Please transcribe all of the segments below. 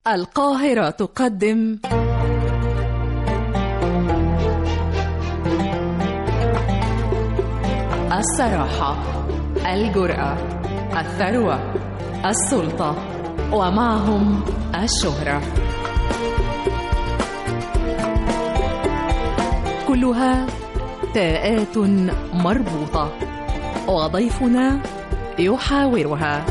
القاهرة تقدم الصراحة الجرأة الثروة السلطة ومعهم الشهرة كلها تاءات مربوطة وضيفنا يحاورها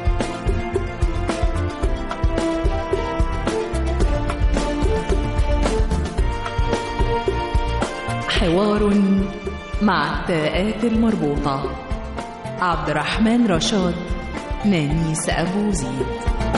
حوار مع التاءات المربوطة عبد الرحمن رشاد نانيس أبو زيد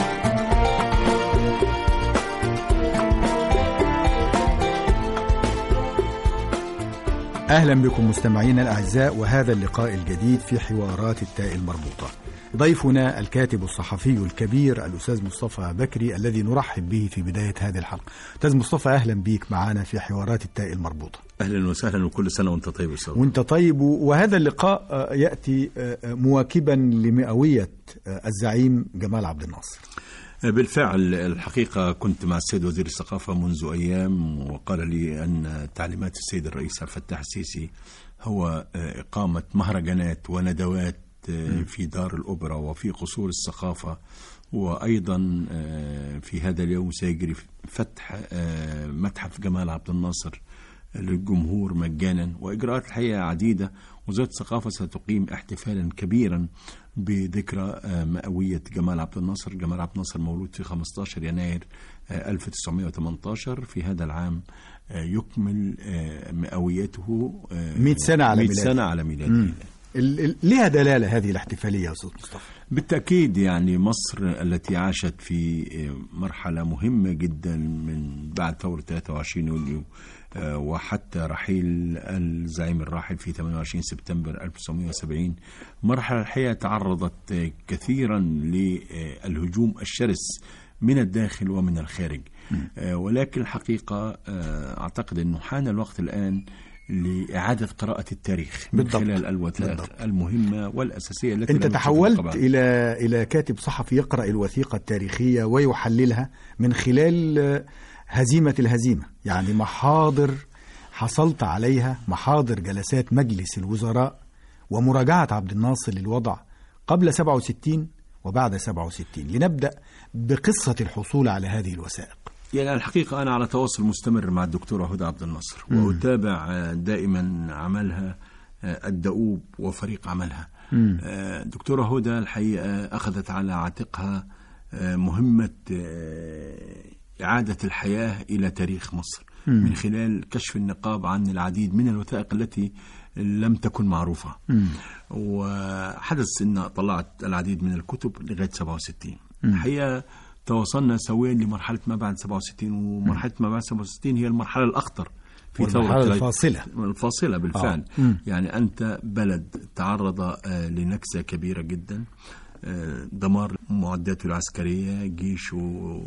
أهلا بكم مستمعينا الأعزاء وهذا اللقاء الجديد في حوارات التاء المربوطة ضيفنا الكاتب الصحفي الكبير الأستاذ مصطفى بكري الذي نرحب به في بداية هذه الحلقة أستاذ مصطفى أهلا بيك معنا في حوارات التاء المربوطة اهلا وسهلا وكل سنه وانت طيب استاذ وانت طيب وهذا اللقاء آه، يأتي آه، آه، مواكبا لمئوية آه، الزعيم جمال عبد الناصر بالفعل الحقيقه كنت مع السيد وزير الثقافه منذ ايام وقال لي ان تعليمات السيد الرئيس عبد الفتاح السيسي هو آه، اقامه مهرجانات وندوات آه، في دار الاوبرا وفي قصور الثقافه وايضا آه، في هذا اليوم سيجري فتح آه، متحف جمال عبد الناصر للجمهور مجانا واجراءات الحقيقه عديده وزاره الثقافه ستقيم احتفالا كبيرا بذكرى آه، مئويه جمال عبد الناصر، جمال عبد الناصر مولود في 15 يناير آه، 1918 في هذا العام آه، يكمل آه، مئويته آه، 100 سنة على 100 ميلاده. سنه على ميلاده ال- ال- ليها دلالة هذه الاحتفالية يا أستاذ مصطفى بالتأكيد يعني مصر التي عاشت في مرحلة مهمة جدا من بعد ثورة 23 يوليو آه، وحتى رحيل الزعيم الراحل في 28 سبتمبر 1970 مرحلة الحقيقة تعرضت آه، كثيرا للهجوم الشرس من الداخل ومن الخارج آه، ولكن الحقيقة آه، أعتقد أنه حان الوقت الآن لإعادة قراءة التاريخ من بالضبط. خلال الوثائق بالضبط. المهمة والأساسية التي أنت لم نشوفها تحولت طبعاً. إلى إلى كاتب صحفي يقرأ الوثيقة التاريخية ويحللها من خلال آه، هزيمة الهزيمة يعني محاضر حصلت عليها محاضر جلسات مجلس الوزراء ومراجعة عبد الناصر للوضع قبل 67 وبعد 67 لنبدأ بقصة الحصول على هذه الوثائق يعني الحقيقة أنا على تواصل مستمر مع الدكتورة هدى عبد الناصر وأتابع آه، دائما عملها آه، الدؤوب وفريق عملها آه، دكتورة هدى الحقيقة أخذت على عاتقها آه، مهمة آه، إعادة الحياة إلى تاريخ مصر من خلال كشف النقاب عن العديد من الوثائق التي لم تكن معروفة وحدث أن طلعت العديد من الكتب لغاية 67 الحقيقة تواصلنا سويا لمرحلة ما بعد 67 ومرحلة ما بعد 67 هي المرحلة الأخطر في والمرحلة ثورة الفاصلة. الفاصلة بالفعل آه. مم. يعني أنت بلد تعرض آه، لنكسة كبيرة جدا آه، دمار معداته العسكرية جيشه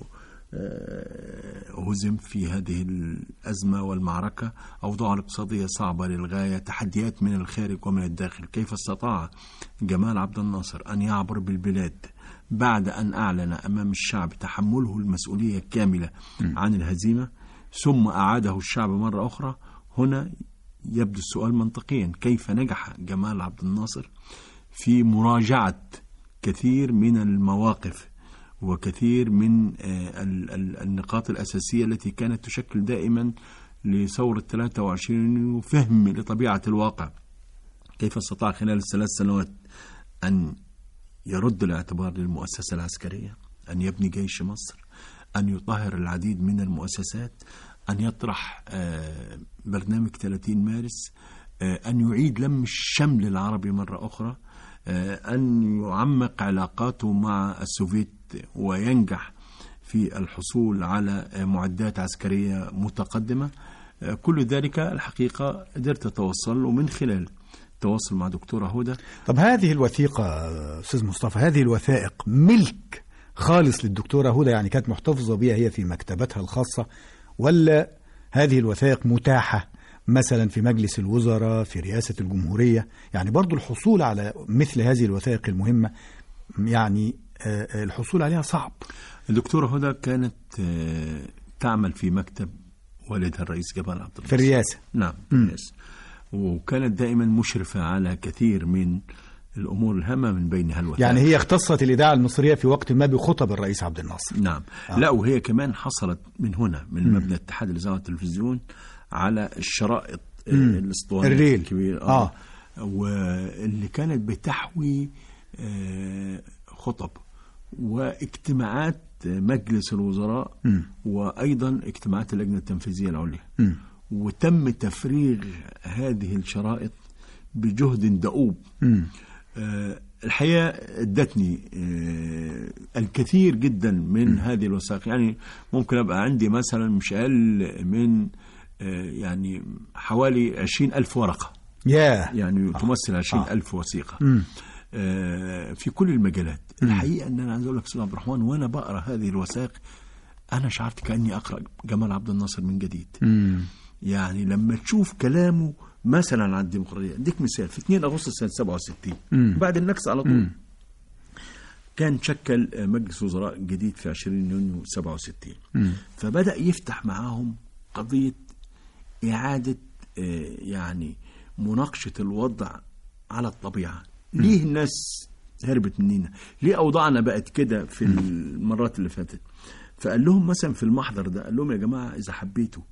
آه، هزم في هذه الأزمة والمعركة أوضاع الاقتصادية صعبة للغاية تحديات من الخارج ومن الداخل كيف استطاع جمال عبد الناصر أن يعبر بالبلاد بعد أن أعلن أمام الشعب تحمله المسؤولية الكاملة عن الهزيمة ثم أعاده الشعب مرة أخرى هنا يبدو السؤال منطقيا كيف نجح جمال عبد الناصر في مراجعة كثير من المواقف وكثير من آه، ال- ال- النقاط الأساسية التي كانت تشكل دائما لثورة 23 فهم لطبيعة الواقع كيف استطاع خلال الثلاث سنوات أن يرد الاعتبار للمؤسسة العسكرية أن يبني جيش مصر أن يطهر العديد من المؤسسات أن يطرح آه، برنامج 30 مارس آه، أن يعيد لم الشمل العربي مرة أخرى آه، أن يعمق علاقاته مع السوفيت وينجح في الحصول على آه، معدات عسكرية متقدمة آه، كل ذلك الحقيقة قدرت أتوصل ومن خلال التواصل مع دكتورة هدى طب هذه الوثيقة آه، أستاذ مصطفى هذه الوثائق ملك خالص للدكتورة هدى يعني كانت محتفظة بها هي في مكتبتها الخاصة ولا هذه الوثائق متاحة مثلا في مجلس الوزراء في رئاسة الجمهورية يعني برضو الحصول على مثل هذه الوثائق المهمة يعني آه، آه، الحصول عليها صعب الدكتورة هدى كانت آه، تعمل في مكتب والدها الرئيس جمال عبد الناصر في الرئاسة نعم في الرئاسة وكانت دائما مشرفة على كثير من الأمور الهامة من بينها الوثائق يعني هي اختصت الإذاعة المصرية في وقت ما بخطب الرئيس عبد الناصر نعم آه. لا وهي كمان حصلت من هنا من مبنى اتحاد الاذاعه والتلفزيون على الشرائط آه، الاسطوانيه الريل. الكبيره آه. واللي كانت بتحوي آه، خطب واجتماعات مجلس الوزراء وايضا اجتماعات اللجنه التنفيذيه العليا وتم تفريغ هذه الشرائط بجهد دؤوب آه، الحقيقه ادتني آه، الكثير جدا من هذه الوثائق يعني ممكن ابقى عندي مثلا مش اقل من آه، يعني حوالي عشرين ألف ورقة ياه يعني تمثل عشرين ألف وثيقة آه، في كل المجالات الحقيقة أن أنا عايز أقول لك أستاذ عبد الرحمن وأنا بقرأ هذه الوثائق أنا شعرت كأني أقرأ جمال عبد الناصر من جديد يعني لما تشوف كلامه مثلا عن الديمقراطية اديك مثال في 2 أغسطس سنة 67 بعد النكسة على طول كان شكل مجلس وزراء جديد في 20 يونيو 67 فبدأ يفتح معاهم قضية إعادة آه، يعني مناقشة الوضع على الطبيعة ليه الناس هربت مننا ليه أوضاعنا بقت كده في المرات اللي فاتت فقال لهم مثلا في المحضر ده قال لهم يا جماعة إذا حبيتوا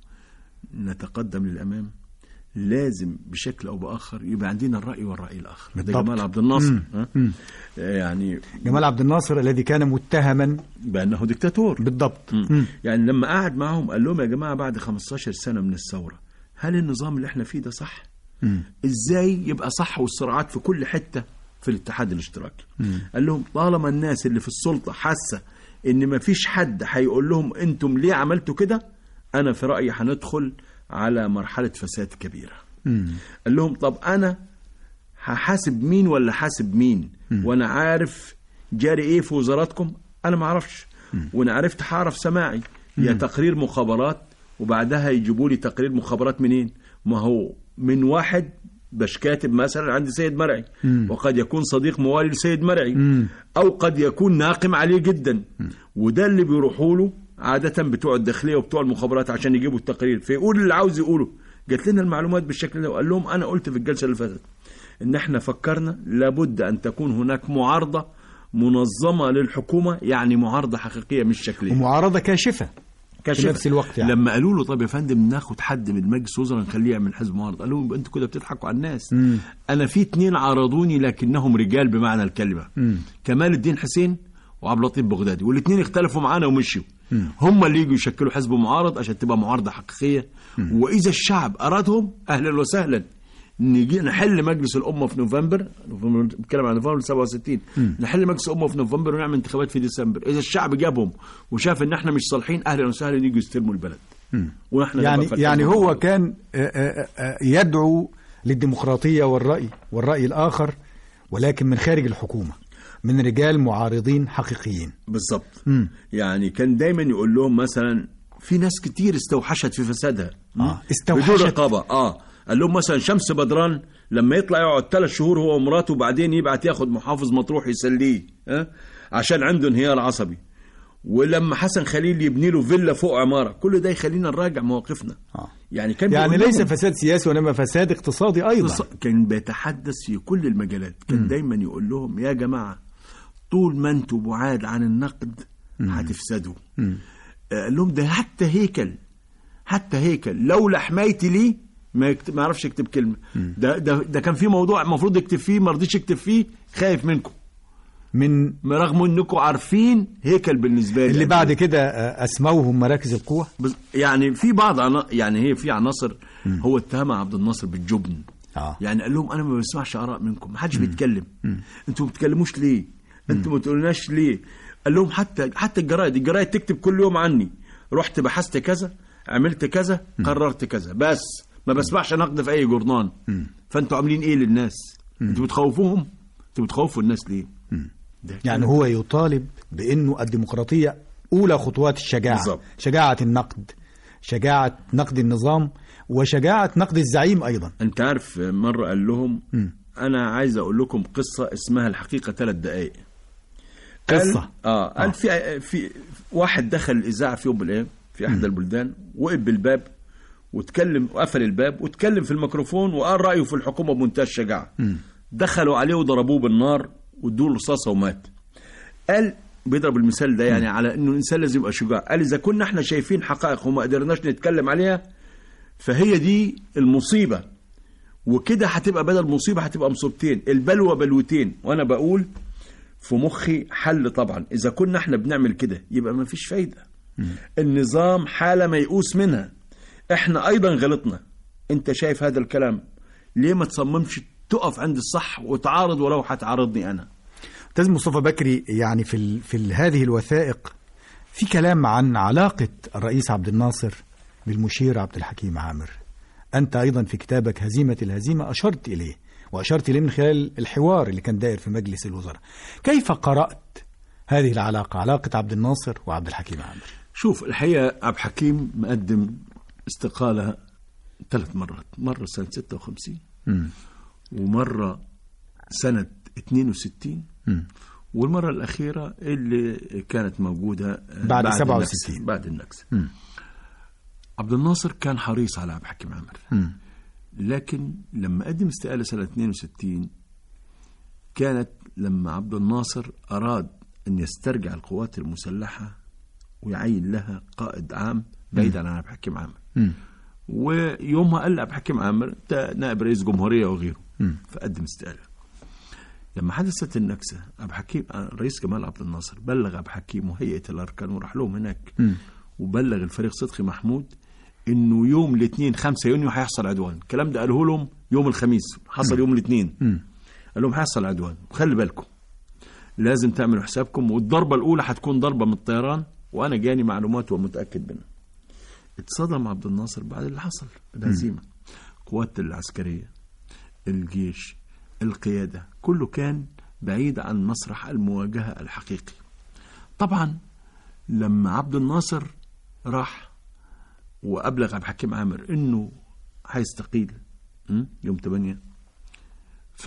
نتقدم للأمام لازم بشكل أو بآخر يبقى عندنا الرأي والرأي الآخر ده بالضبط. جمال عبد الناصر ها؟ آه، يعني جمال عبد الناصر الذي كان متهما بأنه دكتاتور بالضبط مم. يعني لما قعد معاهم قال لهم يا جماعه بعد 15 سنه من الثوره هل النظام اللي احنا فيه ده صح؟ ازاي يبقى صح والصراعات في كل حته في الاتحاد الاشتراكي؟ قال لهم طالما الناس اللي في السلطه حاسه ان ما فيش حد هيقول لهم انتم ليه عملتوا كده؟ انا في رايي هندخل على مرحله فساد كبيره. قال لهم طب انا هحاسب مين ولا حاسب مين وانا عارف جاري ايه في وزاراتكم انا ما اعرفش وانا عرفت هعرف سماعي يا تقرير مخابرات وبعدها يجيبوا لي تقرير مخابرات منين ما هو من واحد باش كاتب مثلا عند سيد مرعي وقد يكون صديق موالي لسيد مرعي او قد يكون ناقم عليه جدا وده اللي بيروحوا له عادة بتوع الداخلية وبتوع المخابرات عشان يجيبوا التقرير فيقول اللي عاوز يقوله جات لنا المعلومات بالشكل ده وقال لهم انا قلت في الجلسة اللي فاتت ان احنا فكرنا لابد ان تكون هناك معارضة منظمة للحكومة يعني معارضة حقيقية مش شكلية ومعارضة كاشفة كشف. في نفس الوقت يعني. لما قالوا له طب يا فندم ناخد حد من مجلس وزراء نخليه يعمل حزب معارض قال لهم يبقى انتوا كده بتضحكوا على الناس انا في اتنين عارضوني لكنهم رجال بمعنى الكلمه كمال الدين حسين وعبد اللطيف بغدادي والاثنين اختلفوا معانا ومشوا هم اللي يجوا يشكلوا حزب معارض عشان تبقى معارضه حقيقيه واذا الشعب ارادهم اهلا وسهلا نجي نحل مجلس الامه في نوفمبر نوفمبر- بتكلم عن نوفمبر 67 نحل مجلس الامه في نوفمبر ونعمل انتخابات في ديسمبر اذا الشعب جابهم وشاف ان احنا مش صالحين اهلا وسهلا يجوا يستلموا البلد ونحن نبقى يعني فاتحين يعني مع هو بعض. كان آه، آه، آه، يدعو للديمقراطية والرأي والرأي الآخر ولكن من خارج الحكومة من رجال معارضين حقيقيين بالظبط يعني كان دايما يقول لهم مثلا في ناس كتير استوحشت في فسادها آه، استوحشت. بدون رقابه اه قال لهم مثلا شمس بدران لما يطلع يقعد ثلاث شهور هو ومراته وبعدين يبعت ياخد محافظ مطروح يسليه آه؟ عشان عنده انهيار عصبي ولما حسن خليل يبني له فيلا فوق عماره كل ده يخلينا نراجع مواقفنا آه. يعني كان يعني بيقول ليس لهم- فساد سياسي وإنما فساد اقتصادي أيضا بص- كان بيتحدث في كل المجالات كان دايما يقول لهم يا جماعة طول ما انتوا بعاد عن النقد هتفسدوا آه، قال لهم ده حتى هيكل حتى هيكل لولا حمايتي ليه ما يكتب ما يعرفش يكتب كلمة ده ده ده كان في موضوع المفروض يكتب فيه ما رضيش يكتب فيه خايف منكم من رغم انكم عارفين هيكل بالنسبة لي اللي قد بعد إيه. كده آه، أسموهم مراكز القوة بس- يعني في بعض عنا يعني هي في عناصر هو اتهم عبد الناصر بالجبن آه. يعني قال لهم انا ما بسمعش اراء منكم ما حدش بيتكلم انتوا ما بتتكلموش ليه انتوا ما تقولناش ليه قال لهم حتى حتى الجرايد الجرايد تكتب كل يوم عني رحت بحثت كذا عملت كذا قررت كذا بس ما بسمعش نقد في اي جورنان فانتوا عاملين ايه للناس انتوا بتخوفوهم انتوا بتخوفوا الناس ليه ده يعني كلام- هو يطالب بأنه الديمقراطية أولى خطوات الشجاعة بالظبط. شجاعة النقد شجاعة نقد النظام وشجاعة نقد الزعيم أيضا انت عارف مره قال لهم انا عايز اقول لكم قصه اسمها الحقيقه ثلاث دقائق قصة. قال اه قال في في واحد دخل الاذاعه في يوم من الايام في احدى البلدان وقف بالباب وتكلم وقفل الباب وتكلم في الميكروفون وقال رايه في الحكومه بمنتهى الشجاعه دخلوا عليه وضربوه بالنار وادوا له رصاصه ومات قال بيضرب المثال ده يعني على انه الانسان لازم يبقى شجاع قال اذا كنا احنا شايفين حقائق وما قدرناش نتكلم عليها فهي دي المصيبه وكده هتبقى بدل مصيبه هتبقى مصيبتين البلوى بلوتين وانا بقول في مخي حل طبعا اذا كنا احنا بنعمل كده يبقى ما فيش فايده النظام حاله ميؤوس منها احنا ايضا غلطنا انت شايف هذا الكلام ليه ما تصممش تقف عند الصح وتعارض ولو هتعارضني انا استاذ مصطفى بكري يعني في ال... في ال... هذه الوثائق في كلام عن علاقه الرئيس عبد الناصر بالمشير عبد الحكيم عامر انت ايضا في كتابك هزيمه الهزيمه اشرت اليه واشرت اليه من خلال الحوار اللي كان داير في مجلس الوزراء كيف قرات هذه العلاقه علاقه عبد الناصر وعبد الحكيم عامر شوف الحقيقه عبد الحكيم مقدم استقاله ثلاث مرات مره سنه 56 مم. ومره سنه 62 مم. والمره الاخيره اللي كانت موجوده آه، بعد النكسة، 67. بعد النكسه مم. عبد الناصر كان حريص على عبد الحكيم عامر مم. لكن لما قدم استقالة سنة 62 كانت لما عبد الناصر أراد أن يسترجع القوات المسلحة ويعين لها قائد عام بعيدا عن عبد الحكيم عامر مم. ويومها قال عبد الحكيم عامر أنت نائب رئيس جمهورية وغيره مم. فقدم استقالة لما حدثت النكسة عبد الحكيم الرئيس جمال عبد الناصر بلغ عبد الحكيم وهيئة الأركان وراح لهم هناك مم. وبلغ الفريق صدقي محمود انه يوم الاثنين 5 يونيو هيحصل عدوان الكلام ده قاله لهم يوم الخميس حصل يوم الاثنين مم. قال لهم هيحصل عدوان وخلي بالكم لازم تعملوا حسابكم والضربه الاولى هتكون ضربه من الطيران وانا جاني معلومات ومتاكد منها اتصدم عبد الناصر بعد اللي حصل الهزيمه قوات العسكريه الجيش القياده كله كان بعيد عن مسرح المواجهه الحقيقي طبعا لما عبد الناصر راح وابلغ عبد الحكيم عامر انه هيستقيل م? يوم 8 ف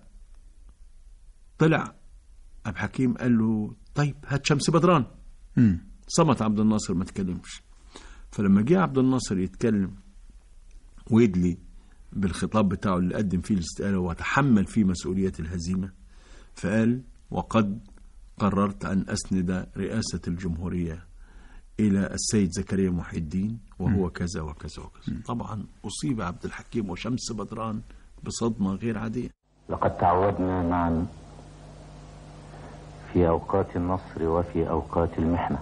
طلع عبد الحكيم قال له طيب هات شمس بدران مم. صمت عبد الناصر ما تكلمش فلما جه عبد الناصر يتكلم ويدلي بالخطاب بتاعه اللي قدم فيه الاستقالة وتحمل فيه مسؤولية الهزيمة فقال وقد قررت أن أسند رئاسة الجمهورية إلى السيد زكريا محي الدين وهو كذا وكذا وكذا طبعا أصيب عبد الحكيم وشمس بدران بصدمة غير عادية لقد تعودنا معا في أوقات النصر وفي أوقات المحنة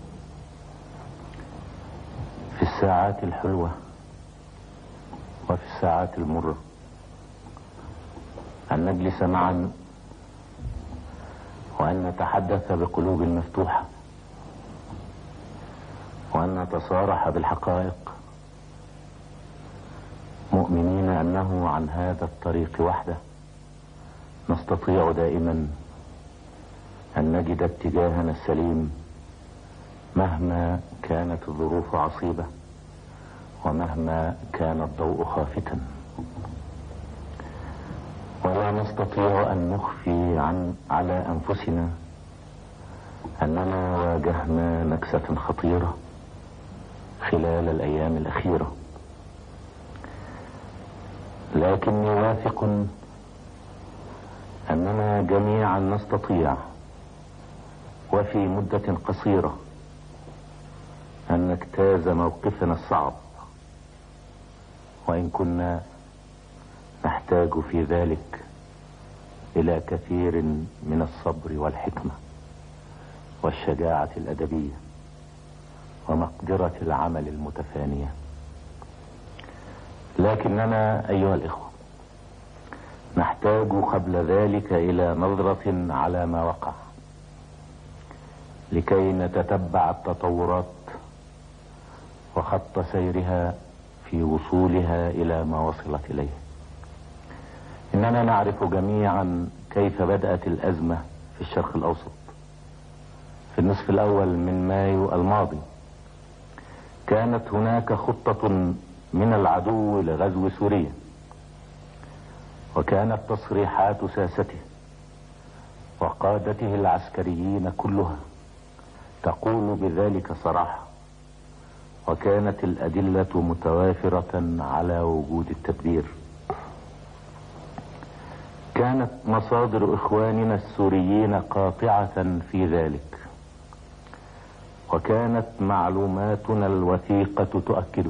في الساعات الحلوة وفي الساعات المرة أن نجلس معا وأن نتحدث بقلوب مفتوحة وأن نتصارح بالحقائق مؤمنين أنه عن هذا الطريق وحده نستطيع دائما أن نجد اتجاهنا السليم مهما كانت الظروف عصيبة ومهما كان الضوء خافتا ولا نستطيع أن نخفي عن على أنفسنا أننا واجهنا نكسة خطيرة خلال الأيام الأخيرة لكني واثق أننا جميعا نستطيع وفي مدة قصيرة أن نجتاز موقفنا الصعب وإن كنا نحتاج في ذلك إلى كثير من الصبر والحكمة والشجاعة الأدبية ومقدرة العمل المتفانية لكننا أيها الإخوة نحتاج قبل ذلك إلى نظرة على ما وقع لكي نتتبع التطورات وخط سيرها في وصولها إلى ما وصلت إليه إننا نعرف جميعا كيف بدأت الأزمة في الشرق الأوسط في النصف الأول من مايو الماضي كانت هناك خطة من العدو لغزو سوريا وكانت تصريحات ساسته وقادته العسكريين كلها تقول بذلك صراحة وكانت الأدلة متوافرة على وجود التدبير كانت مصادر إخواننا السوريين قاطعة في ذلك وكانت معلوماتنا الوثيقة تؤكده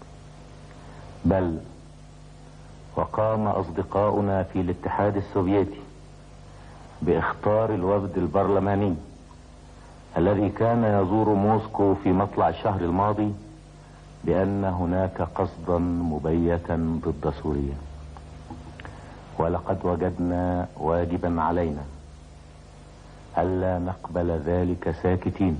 بل وقام أصدقاؤنا في الاتحاد السوفيتي باختار الوفد البرلماني الذي كان يزور موسكو في مطلع الشهر الماضي بأن هناك قصدا مبيتا ضد سوريا ولقد وجدنا واجبا علينا ألا نقبل ذلك ساكتين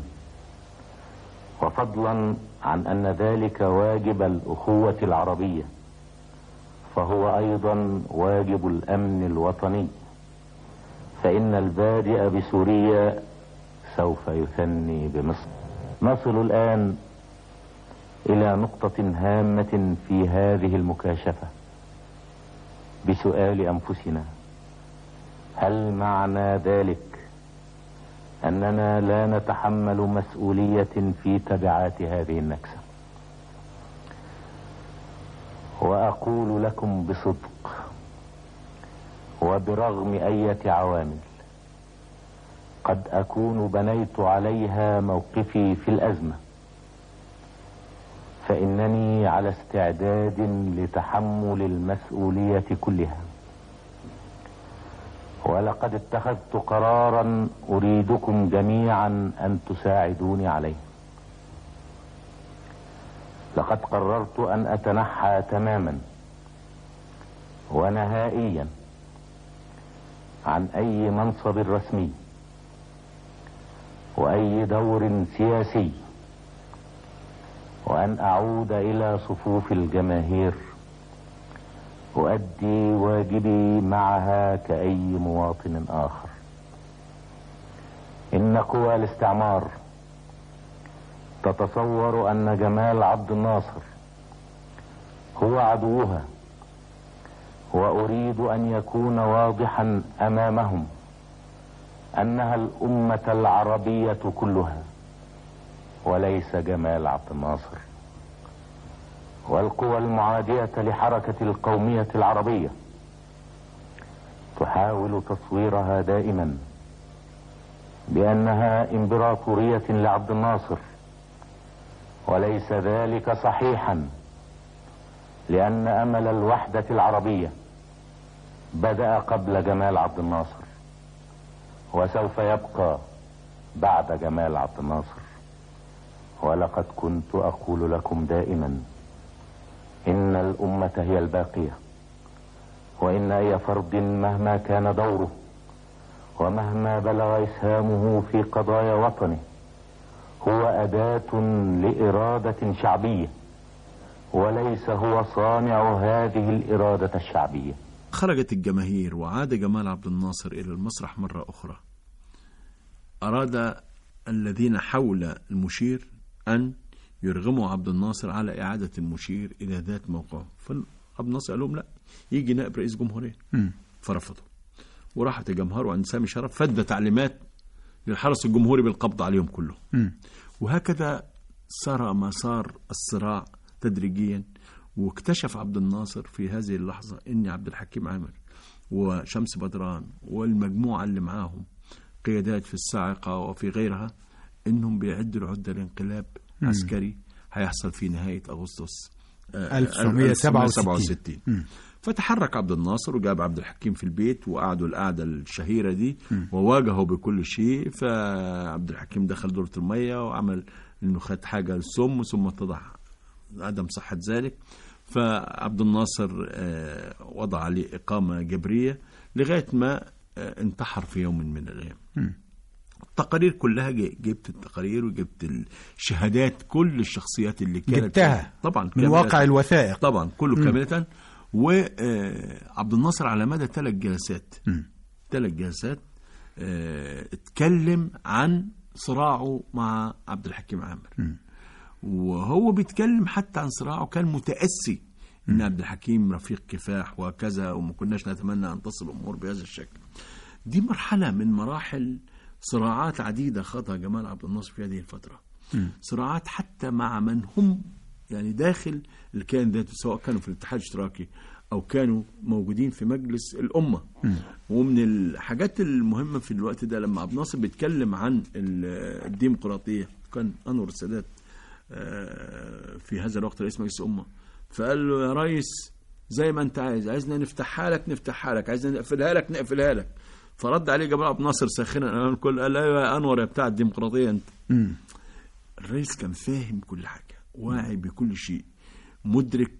وفضلا عن أن ذلك واجب الأخوة العربية فهو أيضا واجب الأمن الوطني فإن البادئ بسوريا سوف يثني بمصر نصل الآن إلى نقطة هامة في هذه المكاشفة بسؤال أنفسنا هل معنى ذلك أننا لا نتحمل مسؤولية في تبعات هذه النكسة وأقول لكم بصدق وبرغم أية عوامل قد أكون بنيت عليها موقفي في الأزمة فإنني على استعداد لتحمل المسؤولية كلها ولقد اتخذت قرارا أريدكم جميعا أن تساعدوني عليه لقد قررت أن أتنحى تماما ونهائيا عن أي منصب رسمي وأي دور سياسي وأن أعود إلى صفوف الجماهير أؤدي واجبي معها كأي مواطن آخر إن قوى الاستعمار تتصور أن جمال عبد الناصر هو عدوها وأريد أن يكون واضحا أمامهم أنها الأمة العربية كلها وليس جمال عبد الناصر والقوى المعادية لحركة القومية العربية تحاول تصويرها دائما بأنها إمبراطورية لعبد الناصر وليس ذلك صحيحا لأن أمل الوحدة العربية بدأ قبل جمال عبد الناصر وسوف يبقى بعد جمال عبد الناصر ولقد كنت أقول لكم دائما إن الأمة هي الباقية وإن أي فرد مهما كان دوره ومهما بلغ إسهامه في قضايا وطنه هو أداة لإرادة شعبية وليس هو صانع هذه الإرادة الشعبية خرجت الجماهير وعاد جمال عبد الناصر إلى المسرح مرة أخرى أراد الذين حول المشير أن يرغموا عبد الناصر على إعادة المشير إلى ذات موقعه فعبد الناصر قال لهم لا يجي نائب رئيس جمهورية فرفضوا وراحت الجمهور وعند سامي شرف فد تعليمات للحرس الجمهوري بالقبض عليهم كلهم وهكذا سار مسار الصراع تدريجيا واكتشف عبد الناصر في هذه اللحظة أن عبد الحكيم عامر وشمس بدران والمجموعة اللي معاهم قيادات في الصاعقة وفي غيرها انهم بيعدوا العدة لانقلاب عسكري هيحصل في نهاية أغسطس آه، 1967. فتحرك عبد الناصر وجاب عبد الحكيم في البيت وقعدوا القعدة الشهيرة دي وواجهوا بكل شيء فعبد الحكيم دخل دورة المية وعمل انه خد حاجة للسم ثم اتضح عدم صحة ذلك فعبد الناصر آه، وضع عليه إقامة جبرية لغاية ما آه، انتحر في يوم من الأيام التقارير كلها ج- جبت التقارير وجبت الشهادات كل الشخصيات اللي كانت جبتها طبعا من كاملة. واقع الوثائق طبعا كله كاملة وعبد الناصر على مدى ثلاث جلسات ثلاث جلسات آه، اتكلم عن صراعه مع عبد الحكيم عامر وهو بيتكلم حتى عن صراعه كان متأسي ان عبد الحكيم رفيق كفاح وكذا وما كناش نتمنى ان تصل الامور بهذا الشكل دي مرحله من مراحل صراعات عديده خاضها جمال عبد الناصر في هذه الفتره صراعات حتى مع من هم يعني داخل الكيان ذاته سواء كانوا في الاتحاد الاشتراكي او كانوا موجودين في مجلس الامه ومن الحاجات المهمه في الوقت ده لما عبد الناصر بيتكلم عن ال- الديمقراطيه كان انور السادات آه، في هذا الوقت رئيس مجلس الامه فقال له يا ريس زي ما انت عايز عايزنا نفتحها لك نفتحها لك عايزنا نقفلها لك نقفلها لك فرد عليه جمال عبد الناصر ساخنا امام الكل قال ايوه يا انور يا بتاع الديمقراطيه انت الرئيس كان فاهم كل حاجه واعي بكل شيء مدرك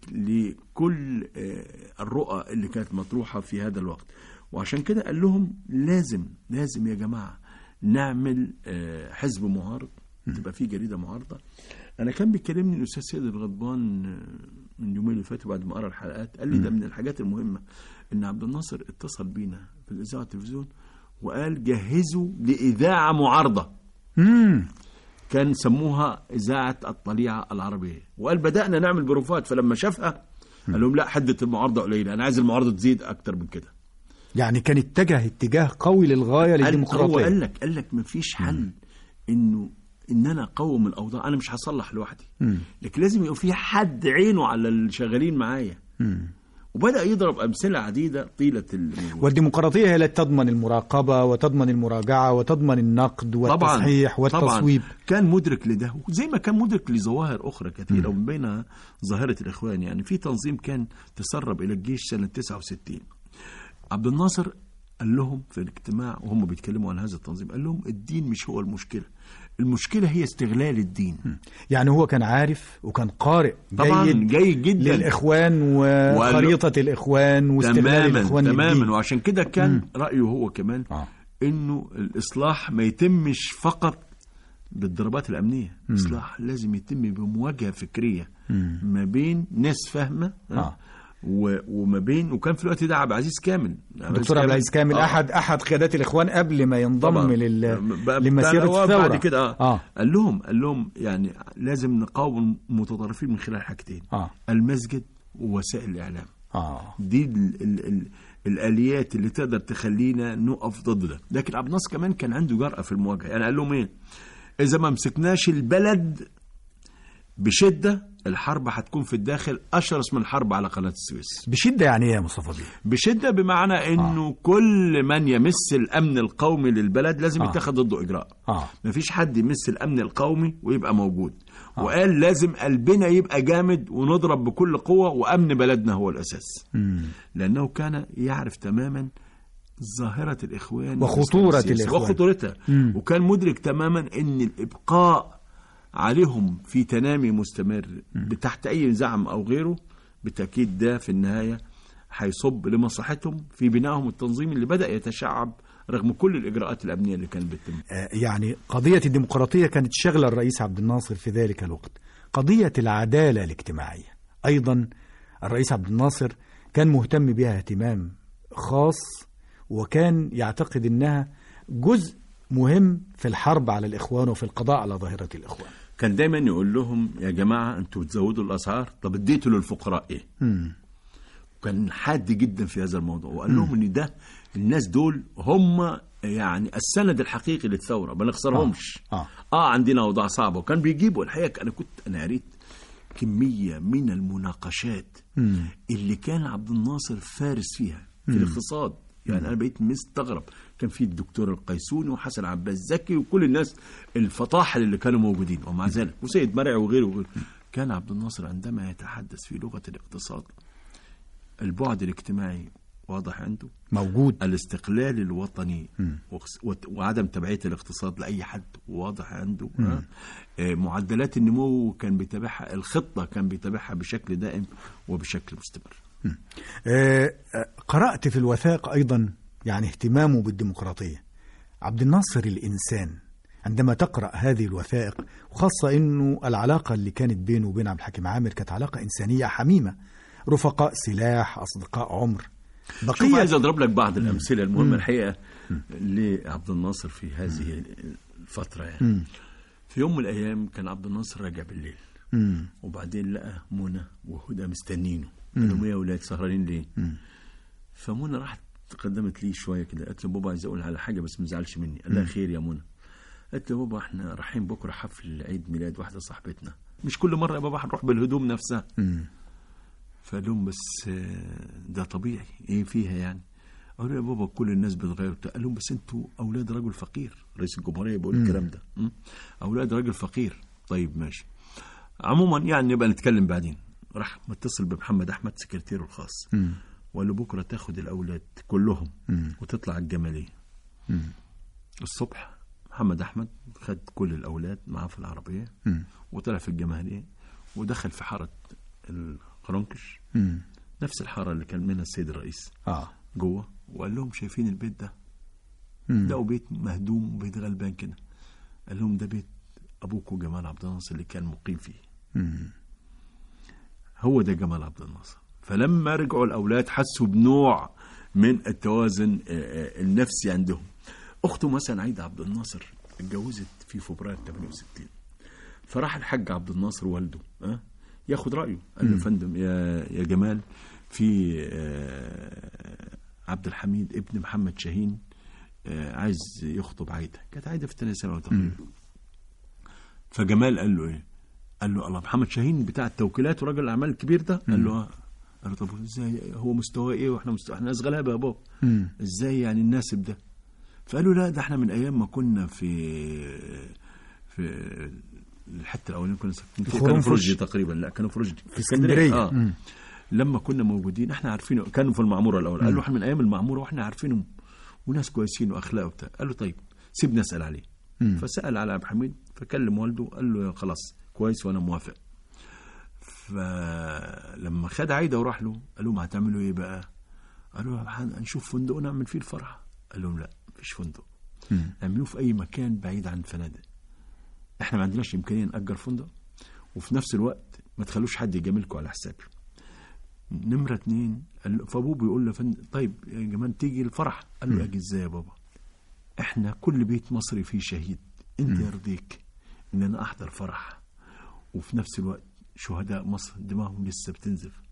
لكل آه، الرؤى اللي كانت مطروحه في هذا الوقت وعشان كده قال لهم لازم لازم يا جماعه نعمل آه، حزب معارض تبقى في جريده معارضه انا كان بيكلمني الاستاذ سيد الغضبان آه، من يومين اللي فاتوا بعد ما قرا الحلقات قال لي ده من الحاجات المهمه ان عبد الناصر اتصل بينا في الاذاعه والتلفزيون وقال جهزوا لاذاعه معارضه امم كان سموها إذاعة الطليعة العربية وقال بدأنا نعمل بروفات فلما شافها قال لهم لا حدة المعارضة قليلة أنا عايز المعارضة تزيد أكتر من كده يعني كان اتجه اتجاه قوي للغايه قال هو للديمقراطيه قال لك قال لك مفيش حل إنه إن أنا أقوم الأوضاع أنا مش هصلح لوحدي لكن لازم يبقى في حد عينه على الشغالين معايا وبدأ يضرب أمثلة عديدة طيلة الموضوع والديمقراطيه هي التي تضمن المراقبه وتضمن المراجعه وتضمن النقد والتصحيح والتصويب طبعا كان مدرك لده زي ما كان مدرك لظواهر اخرى كثيره ومن بينها ظاهره الاخوان يعني في تنظيم كان تسرب الى الجيش سنه 69 عبد الناصر قال لهم في الاجتماع وهم بيتكلموا عن هذا التنظيم قال لهم الدين مش هو المشكله المشكله هي استغلال الدين يعني هو كان عارف وكان قارئ طبعا جيد جيد جدا للاخوان وخريطه الاخوان واستغلال تماما الاخوان للدين. تماما وعشان كده كان رايه هو كمان آه. انه الاصلاح ما يتمش فقط بالضربات الامنيه الاصلاح لازم يتم بمواجهه فكريه ما بين ناس فاهمه آه. و- وما بين وكان في الوقت ده عبد العزيز كامل دكتور عبد العزيز كامل آه. احد احد قيادات الاخوان قبل ما ينضم طبعاً. لل... بقى- لمسيره بقى- الثوره بعد كده آه. اه قال لهم قال لهم يعني لازم نقاوم المتطرفين من خلال حاجتين آه. المسجد ووسائل الاعلام اه دي ال ال ال الاليات اللي تقدر تخلينا نقف ضد ده لكن عبد الناصر كمان كان عنده جرأة في المواجهه يعني قال لهم ايه اذا ما مسكناش البلد بشده الحرب هتكون في الداخل اشرس من الحرب على قناه السويس بشده يعني ايه يا مصطفى بيه بشده بمعنى انه آه. كل من يمس الامن القومي للبلد لازم آه. آه. يتخذ ضده اجراء اه مفيش حد يمس الامن القومي ويبقى موجود آه. وقال لازم قلبنا يبقى جامد ونضرب بكل قوه وامن بلدنا هو الاساس مم. لانه كان يعرف تماما ظاهره الاخوان وخطورة والإسلام السياسي الإخوان. وخطورتها مم. وكان مدرك تماما ان الابقاء عليهم في تنامي مستمر تحت اي زعم او غيره بالتاكيد ده في النهايه هيصب لمصلحتهم في بنائهم التنظيمي اللي بدا يتشعب رغم كل الاجراءات الامنيه اللي كانت بتتم آه، يعني قضية الديمقراطية كانت شغلة الرئيس عبد الناصر في ذلك الوقت قضية العدالة الاجتماعية أيضا الرئيس عبد الناصر كان مهتم بها اهتمام خاص وكان يعتقد أنها جزء مهم في الحرب على الإخوان وفي القضاء على ظاهرة الإخوان كان دايما يقول لهم يا جماعه انتوا بتزودوا الاسعار طب اديتوا للفقراء ايه مم. كان حاد جدا في هذا الموضوع وقال لهم ان ده الناس دول هم يعني السند الحقيقي للثوره ما نخسرهمش آه. آه. اه عندنا اوضاع صعبه وكان بيجيبوا الحقيقه انا كنت انا قريت كميه من المناقشات مم. اللي كان عبد الناصر فارس فيها في الاقتصاد يعني انا بقيت مستغرب كان في الدكتور القيسوني وحسن عباس زكي وكل الناس الفطاحل اللي كانوا موجودين ومع ذلك وسيد مرعي وغيره وغيره كان عبد الناصر عندما يتحدث في لغه الاقتصاد البعد الاجتماعي واضح عنده موجود الاستقلال الوطني وخس- وت- وعدم تبعية الاقتصاد لأي حد واضح عنده ها؟ آه، معدلات النمو كان بيتابعها الخطة كان بيتابعها بشكل دائم وبشكل مستمر آه، آه، قرأت في الوثائق أيضا يعني اهتمامه بالديمقراطية عبد الناصر الإنسان عندما تقرأ هذه الوثائق وخاصة أنه العلاقة اللي كانت بينه وبين عبد الحكيم عامر كانت علاقة إنسانية حميمة رفقاء سلاح أصدقاء عمر شوف عايز بقية أضرب لك بعض الأمثلة المهمة الحقيقة لعبد الناصر في هذه الفترة يعني في يوم من الأيام كان عبد الناصر راجع بالليل مم. وبعدين لقى منى وهدى مستنينه قالوا لهم يا ولاد سهرانين ليه؟ فمنى راحت تقدمت لي شويه كده قالت له بابا عايز اقول على حاجه بس ما تزعلش مني قال لها خير يا منى قالت له بابا احنا رايحين بكره حفل عيد ميلاد واحده صاحبتنا مش كل مره يا بابا هنروح بالهدوم نفسها مم. فقال لهم بس آه، ده طبيعي ايه فيها يعني قالوا يا بابا كل الناس بتغير وبتاع قال لهم بس انتوا اولاد رجل فقير رئيس الجمهوريه بيقول الكلام ده م? اولاد راجل فقير طيب ماشي عموما يعني نبقى نتكلم بعدين راح متصل بمحمد احمد سكرتيره الخاص مم. وقال له بكره تاخد الاولاد كلهم مم. وتطلع الجماليه مم. الصبح محمد احمد خد كل الاولاد معاه في العربيه مم. وطلع في الجماليه ودخل في حاره القرنكش مم. نفس الحاره اللي كان منها السيد الرئيس اه جوه وقال لهم شايفين البيت ده مم. لقوا بيت مهدوم وبيت غلبان كده قال لهم ده بيت ابوكوا جمال عبد الناصر اللي كان مقيم فيه مم. هو ده جمال عبد الناصر فلما رجعوا الاولاد حسوا بنوع من التوازن آه، آه، النفسي عندهم اخته مثلا عايده عبد الناصر اتجوزت في فبراير 68 فراح الحاج عبد الناصر والده ها ياخد رايه قال له يا فندم يا يا جمال في آه، عبد الحميد ابن محمد شاهين آه، عايز يخطب عايده كانت عايده في الثانيه ثانوي تقريبا فجمال قال له ايه قال له الله محمد شاهين بتاع التوكيلات وراجل الاعمال الكبير ده قال له اه قال له طب ازاي هو مستواه ايه واحنا مستوى احنا ناس غلابه يا بابا مم. ازاي يعني الناسب ده فقالوا لا ده احنا من ايام ما كنا في في الحته الاولانيه كنا ساكنين فيها كانوا في خرنفش. رشدي تقريبا لا كانوا في رشدي في اسكندرية. اه مم. لما كنا موجودين احنا عارفينه كانوا في المعموره الاول قال له احنا من ايام المعموره واحنا عارفينهم وناس كويسين واخلاق وبتاع قال له طيب سيبني اسال عليه مم. فسال على عبد الحميد فكلم والده قال له خلاص كويس وانا موافق فلما خد عايده وراح له قال لهم هتعملوا ايه بقى؟ قالوا هن- هنشوف فندق ونعمل فيه الفرح قال لهم لا مفيش فندق مم. اعملوه في اي مكان بعيد عن الفنادق احنا ما عندناش امكانيه ناجر فندق وفي نفس الوقت ما تخلوش حد يجاملكم على حسابي نمره اتنين قال له- فابوه بيقول له فن... طيب يا جماعه تيجي الفرح قال له اجي ازاي يا بابا احنا كل بيت مصري فيه شهيد انت يرضيك ان انا احضر فرح وفي نفس الوقت شهداء مصر دماغهم لسه بتنزف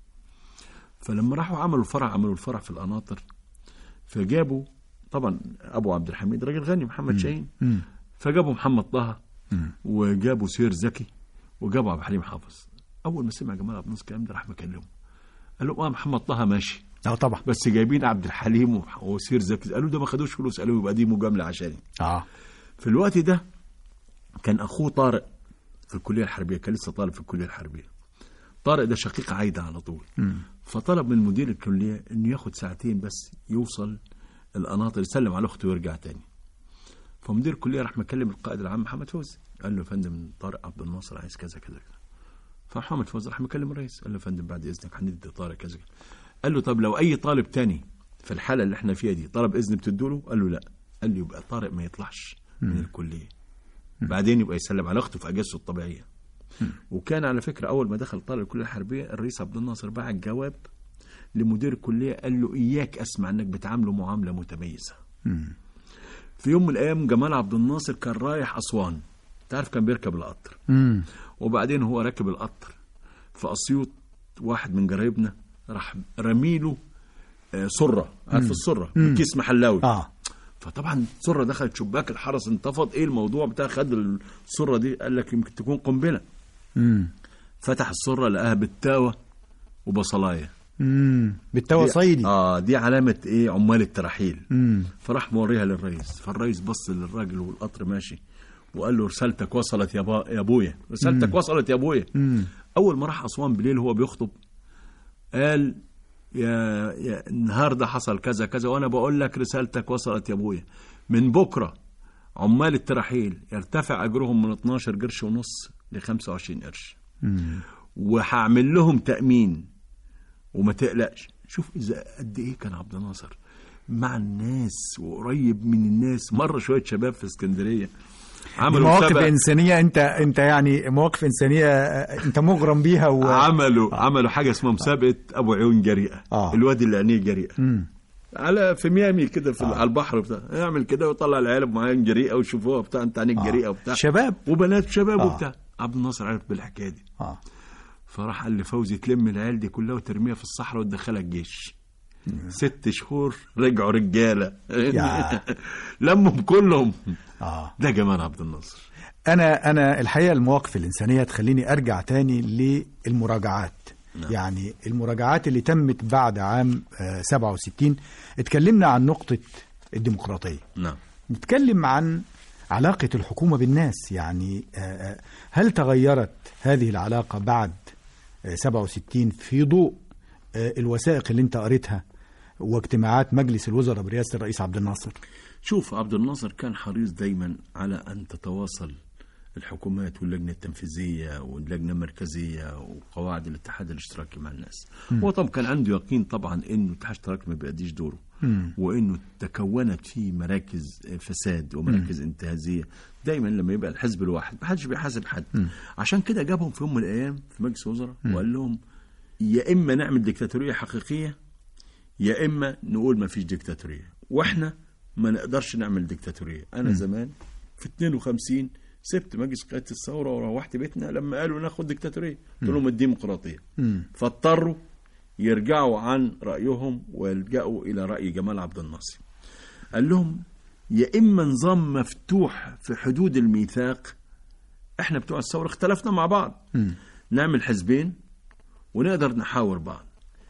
فلما راحوا عملوا الفرح عملوا الفرح في القناطر فجابوا طبعا ابو عبد الحميد راجل غني محمد شاهين مم. فجابوا محمد طه مم. وجابوا سير زكي وجابوا عبد الحليم حافظ اول ما سمع جمال عبد الناصر الكلام ده راح مكلمه قال له اه محمد طه ماشي اه طبعا بس جايبين عبد الحليم وح- وسير زكي قالوا ده ما خدوش فلوس قالوا يبقى دي مجامله عشاني اه في الوقت ده كان اخوه طارق في الكليه الحربيه كان لسه طالب في الكليه الحربيه طارق ده شقيق عايده على طول مم. فطلب من مدير الكليه انه ياخد ساعتين بس يوصل القناطر يسلم على اخته ويرجع تاني فمدير الكليه راح مكلم القائد العام محمد فوزي قال له يا فندم طارق عبد الناصر عايز كذا كذا كذا فمحمد فوزي راح مكلم الرئيس قال له يا فندم بعد اذنك هندي طارق كذا كذا قال له طب لو اي طالب تاني في الحاله اللي احنا فيها دي طلب اذن بتدوله قال له لا قال له يبقى طارق ما يطلعش من الكليه بعدين يبقى يسلم على اخته في اجازته الطبيعيه وكان على فكره اول ما دخل طالب الكليه الحربيه الرئيس عبد الناصر بعت جواب لمدير الكليه قال له اياك اسمع انك بتعامله معامله متميزه مم. في يوم من الايام جمال عبد الناصر كان رايح اسوان تعرف كان بيركب القطر مم. وبعدين هو راكب القطر في اسيوط واحد من جرايبنا راح رميله آه، سره عارف السره بكيس محلاوي اه فطبعا السره دخلت شباك الحرس انتفض ايه الموضوع بتاع خد السره دي قال لك يمكن تكون قنبله مم. فتح السره لقاها بالتاوه وبصلايه مم. بالتوا صيدي اه دي علامه ايه عمال الترحيل مم. فراح موريها للرئيس فالرئيس بص للراجل والقطر ماشي وقال له رسالتك وصلت يا, با... يا ابويا رسالتك وصلت يا ابويا مم. اول ما راح اسوان بالليل وهو بيخطب قال يا, يا النهارده حصل كذا كذا وانا بقول لك رسالتك وصلت يا ابويا من بكره عمال الترحيل يرتفع اجرهم من 12 قرش ونص ل 25 قرش مم. وهعمل لهم تامين وما تقلقش شوف اذا قد ايه كان عبد الناصر مع الناس وقريب من الناس مره شويه شباب في اسكندريه دي عملوا مواقف مسابقة انسانيه انت انت يعني مواقف انسانيه آه، انت مغرم بيها و... عملوا عملوا حاجه اسمها مسابقه ابو عيون جريئه آه. الواد اللي عينيه جريئه مم. على في ميامي كده في على البحر وبتاع يعمل كده ويطلع العيال بمعين جريئه ويشوفوها بتاع انت عينيك جريئه وبتاع شباب وبنات شباب آه. وبتاع عبد الناصر عرف بالحكايه دي اه فراح قال لفوزي تلم العيال دي كلها وترميها في الصحراء وتدخلها الجيش ست شهور رجعوا رجاله يا. لمهم كلهم اه ده جمال عبد الناصر انا انا الحقيقه المواقف الانسانيه تخليني ارجع تاني للمراجعات نعم. يعني المراجعات اللي تمت بعد عام آه، 67 اتكلمنا عن نقطه الديمقراطيه نعم نتكلم عن علاقه الحكومه بالناس يعني آه، آه، هل تغيرت هذه العلاقه بعد آه، 67 في ضوء آه، الوثائق اللي انت قريتها واجتماعات مجلس الوزراء برئاسه الرئيس عبد الناصر شوف عبد الناصر كان حريص دايما على أن تتواصل الحكومات واللجنة التنفيذية واللجنة المركزية وقواعد الاتحاد الاشتراكي مع الناس هو طبعا كان عنده يقين طبعا انه الاتحاد الاشتراكي ما بيأديش دوره وانه تكونت فيه مراكز فساد ومراكز انتهازية دايما لما يبقى الحزب الواحد ما حدش بيحاسب حد عشان كده جابهم في يوم من الايام في مجلس الوزراء وقال لهم يا اما نعمل ديكتاتورية حقيقية يا اما نقول ما فيش ديكتاتوريه واحنا ما نقدرش نعمل ديكتاتوريه انا زمان في 52 سبت مجلس قياده الثوره وروحت بيتنا لما قالوا ناخد ديكتاتوريه قلت لهم الديمقراطيه فاضطروا يرجعوا عن رايهم ويلجأوا الى راي جمال عبد الناصر قال لهم يا اما نظام مفتوح في حدود الميثاق احنا بتوع الثوره اختلفنا مع بعض نعمل حزبين ونقدر نحاور بعض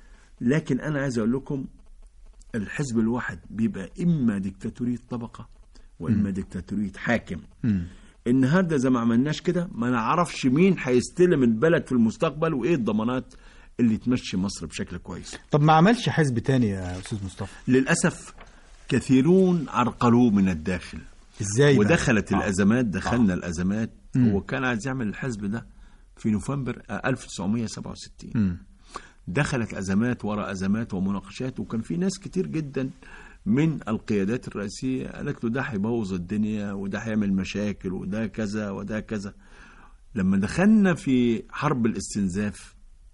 لكن انا عايز اقول لكم الحزب الواحد بيبقى اما ديكتاتوريه طبقه واما ديكتاتوريه حاكم النهارده زي ما عملناش كده ما نعرفش مين هيستلم البلد في المستقبل وايه الضمانات اللي تمشي مصر بشكل كويس طب ما عملش حزب تاني يا استاذ مصطفى للاسف كثيرون عرقلوه من الداخل ازاي بقى؟ ودخلت آه. الازمات دخلنا الازمات هو كان عايز يعمل الحزب ده في نوفمبر آه، 1967 دخلت ازمات وراء ازمات ومناقشات وكان في ناس كتير جدا من القيادات الرئيسيه قالت له ده هيبوظ الدنيا وده هيعمل مشاكل وده كذا وده كذا لما دخلنا في حرب الاستنزاف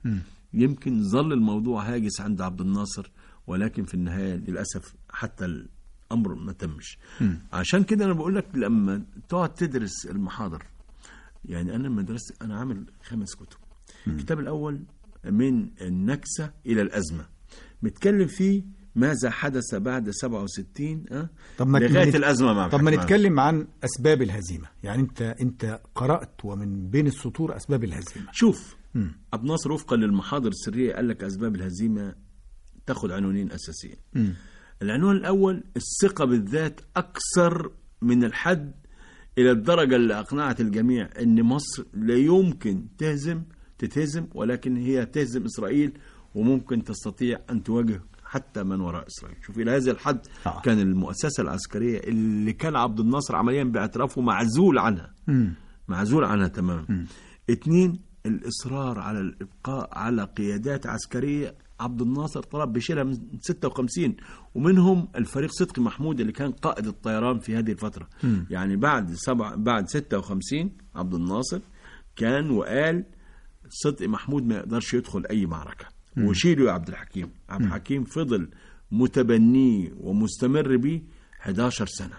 يمكن ظل الموضوع هاجس عند عبد الناصر ولكن في النهايه للاسف حتى الامر ما تمش عشان كده انا بقول لك لما تقعد تدرس المحاضر يعني انا لما درست انا عامل خمس كتب الكتاب الاول من النكسه الى الازمه متكلم فيه ماذا حدث بعد 67 أه؟ طب ما لغايه نت- الازمه مع طب ما محمد نتكلم عن اسباب الهزيمه يعني انت انت قرات ومن بين السطور اسباب الهزيمه شوف عبد الناصر وفقا للمحاضر السريه قال لك اسباب الهزيمه تاخذ عنوانين اساسيين العنوان الاول الثقه بالذات اكثر من الحد الى الدرجه اللي اقنعت الجميع ان مصر لا يمكن تهزم تتهزم ولكن هي تهزم اسرائيل وممكن تستطيع ان تواجه حتى من وراء اسرائيل شوف الى هذا الحد آه. كان المؤسسه العسكريه اللي كان عبد الناصر عمليا باعترافه معزول عنها معزول عنها تماما اثنين الاصرار على الابقاء على قيادات عسكريه عبد الناصر طلب بشيلها من 56 ومنهم الفريق صدقي محمود اللي كان قائد الطيران في هذه الفتره يعني بعد سبع بعد 56 عبد الناصر كان وقال صدقي محمود ما يقدرش يدخل اي معركه وشيله يا عبد الحكيم عبد الحكيم فضل متبنيه ومستمر بيه 11 سنه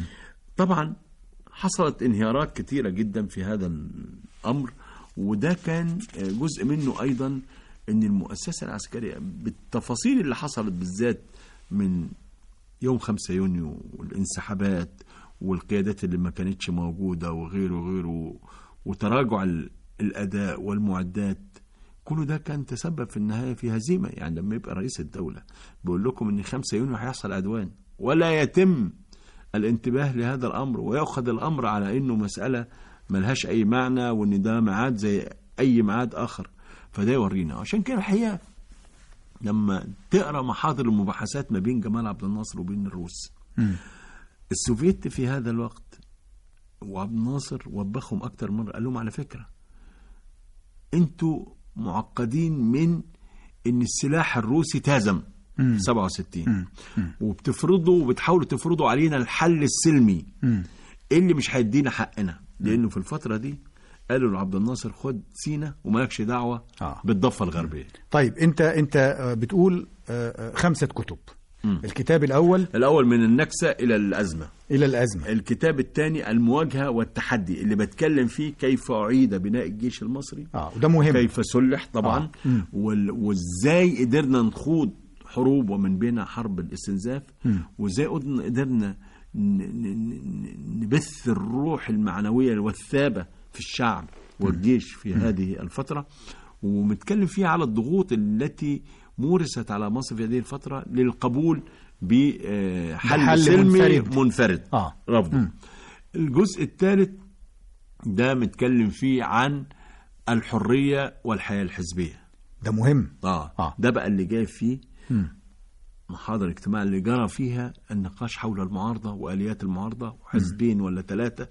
طبعا حصلت انهيارات كثيرة جدا في هذا الأمر وده كان جزء منه أيضا أن المؤسسة العسكرية بالتفاصيل اللي حصلت بالذات من يوم 5 يونيو والانسحابات والقيادات اللي ما كانتش موجودة وغيره وغيره وتراجع ال- الأداء والمعدات كل ده كان تسبب في النهاية في هزيمة يعني لما يبقى رئيس الدولة بيقول لكم أن 5 يونيو هيحصل عدوان ولا يتم الانتباه لهذا الامر وياخذ الامر على انه مساله ملهاش اي معنى وان ده ميعاد زي اي ميعاد اخر فده يورينا عشان كده الحقيقه لما تقرا محاضر المباحثات ما بين جمال عبد الناصر وبين الروس السوفيت في هذا الوقت وعبد الناصر وبخهم اكتر مره قال لهم على فكره انتوا معقدين من ان السلاح الروسي تهزم 67 وبتفرضوا وبتحاولوا تفرضوا علينا الحل السلمي اللي مش هيدينا حقنا لانه في الفتره دي قالوا لعبد الناصر خد سينا ومالكش دعوه آه. بالضفه الغربيه طيب انت انت آه، بتقول آه، آه، خمسه كتب الكتاب الاول الاول من النكسه الى الازمه الى الازمه الكتاب الثاني المواجهه والتحدي اللي بتكلم فيه كيف اعيد بناء الجيش المصري اه وده مهم كيف سلح طبعا آه. مم. وال- وازاي قدرنا نخوض حروب ومن بينها حرب الاستنزاف وازاي قدرنا- قدرنا ن- ن- ن- نبث الروح المعنويه والثابه في الشعب والجيش في هذه الفتره ومتكلم فيها على الضغوط التي مورست على مصر في هذه الفتره للقبول بحل بحل سلمي منفرد. منفرد آه. رفضه الجزء الثالث ده متكلم فيه عن الحريه والحياه الحزبيه ده مهم اه, آه. ده بقى اللي جاي فيه محاضرة اجتماع اللي جرى فيها النقاش حول المعارضة وآليات المعارضة وحزبين ولا ثلاثة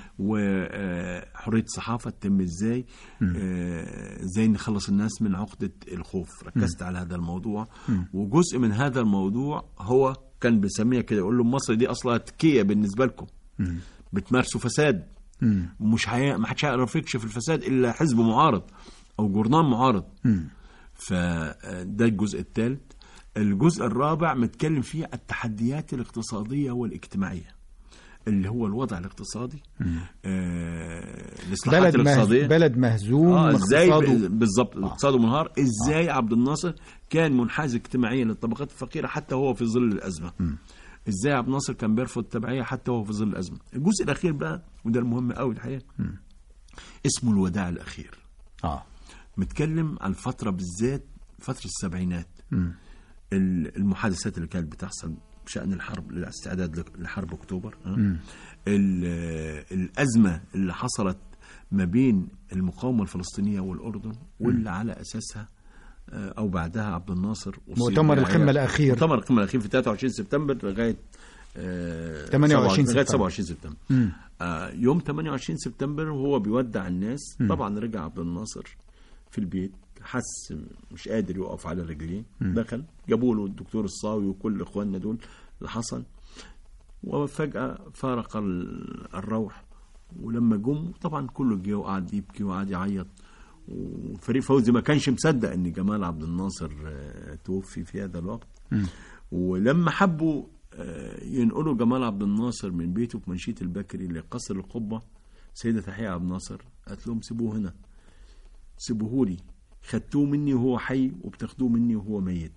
وحرية الصحافة تتم ازاي آه، ازاي نخلص الناس من عقدة الخوف ركزت على هذا الموضوع وجزء من هذا الموضوع هو كان بيسميها كده يقول له مصر دي اصلها تكية بالنسبة لكم بتمارسوا فساد مش حي... ما حدش هيعرف يكشف الفساد الا حزب معارض او جورنال معارض فده الجزء الثالث الجزء الرابع متكلم فيه التحديات الاقتصادية والاجتماعية اللي هو الوضع الاقتصادي آه الاصلاحات بلد مهز... الاقتصادية بلد مهزوم اه ازاي اقتصاده ب- بالظبط اقتصاده منهار ازاي عبد الناصر كان منحاز اجتماعيا للطبقات الفقيره حتى وهو في ظل الازمه ازاي عبد الناصر كان بيرفض التبعيه حتى وهو في ظل الازمه الجزء الاخير بقى وده المهم قوي الحقيقه اسمه الوداع الاخير اه متكلم عن فترة بالذات فترة السبعينات ال- المحادثات اللي كانت بتحصل بشأن الحرب الاستعداد لك- لحرب أكتوبر آه. ال- الأزمة اللي حصلت ما بين المقاومة الفلسطينية والأردن واللي على أساسها آه، أو بعدها عبد الناصر أصيب مؤتمر بالعياط. القمة الأخير. مؤتمر القمة الأخير في 23 سبتمبر لغاية آه، 28 لغاية سبتمبر. 27 سبتمبر آه، يوم 28 سبتمبر وهو بيودع الناس طبعا رجع عبد الناصر في البيت حس مش قادر يقف على رجليه دخل جابوا له الدكتور الصاوي وكل اخواننا دول اللي حصل وفجأة فارق ال- الروح ولما جم طبعا كله جه وقعد يبكي وقعد يعيط وفريق فوزي ما كانش مصدق ان جمال عبد الناصر آه، توفي في هذا الوقت ولما حبوا آه، ينقلوا جمال عبد الناصر من بيته في منشية البكري لقصر القبة سيدة تحية عبد الناصر قالت لهم سيبوه هنا سيبوه لي خدتوه مني وهو حي وبتاخدوه مني وهو ميت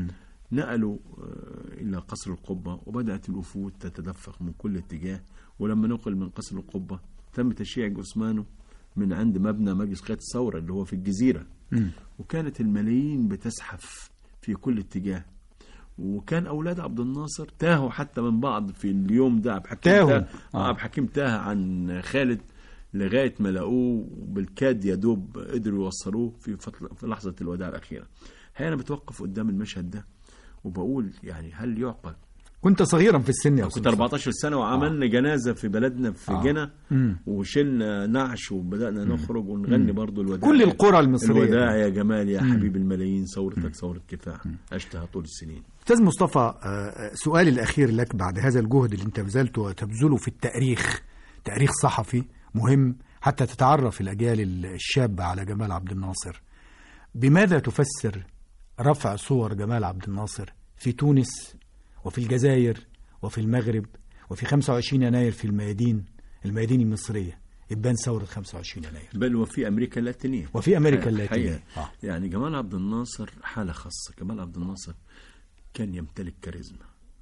نقلوا آه، إلى قصر القبة وبدأت الوفود تتدفق من كل اتجاه ولما نقل من قصر القبة تم تشييع جثمانه من عند مبنى مجلس قيادة الثورة اللي هو في الجزيرة وكانت الملايين بتزحف في كل اتجاه وكان اولاد عبد الناصر تاهوا حتى من بعض في اليوم ده عبد الحكيم تاهوا. تاه آه. عبد الحكيم تاه عن خالد لغايه ما لقوه بالكاد يا دوب قدروا يوصلوه في فترة في لحظه الوداع الاخيره. الحقيقه انا بتوقف قدام المشهد ده وبقول يعني هل يعقل كنت صغيرا في السن يا كنت أستاذ 14 سنه وعملنا آه. جنازه في بلدنا في آه. آه. جنة وشلنا نعش وبدانا نخرج ونغني برضو الوداع كل القرى المصرية. الوداع يا جمال يا حبيب الملايين ثورتك ثوره كفاح عشتها طول السنين أستاذ مصطفى آه، سؤالي الأخير لك بعد هذا الجهد اللي أنت بذلته وتبذله في التاريخ تاريخ صحفي مهم حتى تتعرف الأجيال الشابة على جمال عبد الناصر بماذا تفسر رفع صور جمال عبد الناصر في تونس وفي الجزائر وفي المغرب وفي 25 يناير في الميادين الميادين المصرية إبان ثورة 25 يناير بل وفي امريكا اللاتينيه وفي أمريكا الحقيقة اللاتينية آه. يعني جمال عبد الناصر حاله خاصه جمال عبد الناصر كان يمتلك كاريزما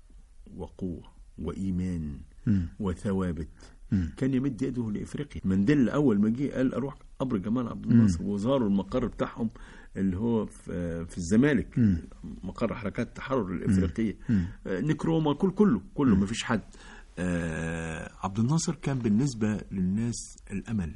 وقوه وايمان وثوابت كان يمد يده لافريقيا مانديلا اول ما جه قال اروح قبر جمال عبد الناصر وزاروا المقر بتاعهم اللي هو في, في الزمالك مقر حركات التحرر الافريقيه آه، نكروما كل كله كله ما فيش حد آه عبد الناصر كان بالنسبه للناس الامل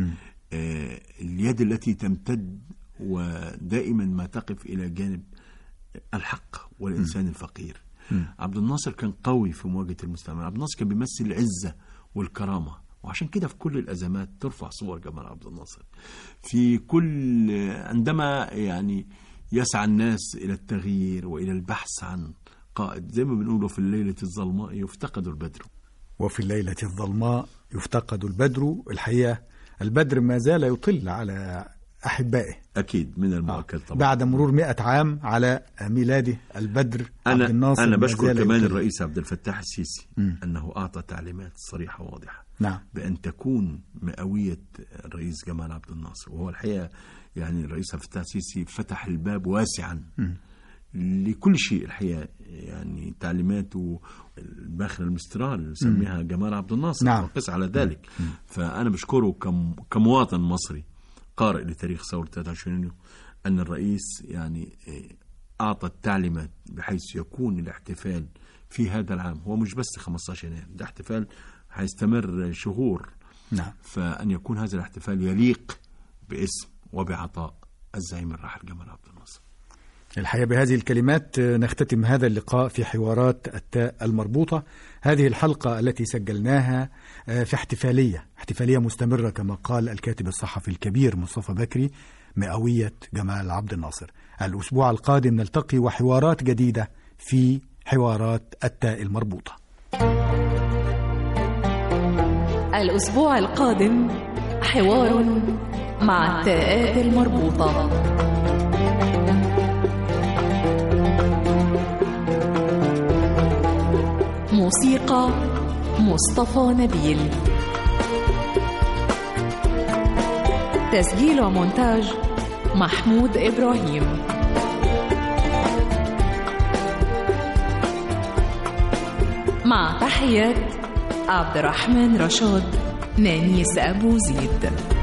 آه اليد التي تمتد ودائما ما تقف الى جانب الحق والانسان الفقير عبد الناصر كان قوي في مواجهه المستعمر عبد الناصر كان بيمثل العزه والكرامه وعشان كده في كل الازمات ترفع صور جمال عبد الناصر في كل عندما يعني يسعى الناس الى التغيير والى البحث عن قائد زي ما بنقوله في الليله الظلماء يفتقد البدر وفي الليلة الظلماء يفتقد البدر الحقيقة البدر ما زال يطل على أحبائه اكيد من المؤكد طبعا بعد مرور مئة عام على ميلاده البدر عبد انا الناصر انا ما بشكر زال كمان يطل. الرئيس عبد الفتاح السيسي انه اعطى تعليمات صريحه واضحه نعم بان تكون مئويه الرئيس جمال عبد الناصر وهو الحقيقه يعني الرئيس عبد الفتاح السيسي فتح الباب واسعا لكل شيء الحقيقه يعني تعليماته الباخره المسترال سميها جمال عبد الناصر نعم. وقس على ذلك فانا بشكره كم كمواطن مصري قارئ لتاريخ ثوره 23 يونيو ان الرئيس يعني آه، اعطى التعليمات بحيث يكون الاحتفال في هذا العام هو مش بس 15 يناير ده احتفال هيستمر شهور نعم فأن يكون هذا الاحتفال يليق باسم وبعطاء الزعيم الراحل جمال عبد الناصر الحقيقة بهذه الكلمات نختتم هذا اللقاء في حوارات التاء المربوطة هذه الحلقة التي سجلناها في احتفالية احتفالية مستمرة كما قال الكاتب الصحفي الكبير مصطفى بكري مئوية جمال عبد الناصر الأسبوع القادم نلتقي وحوارات جديدة في حوارات التاء المربوطة الأسبوع القادم حوار مع التاءات المربوطة موسيقى مصطفى نبيل تسجيل ومونتاج محمود إبراهيم مع تحيات عبد الرحمن رشاد نانيس أبو زيد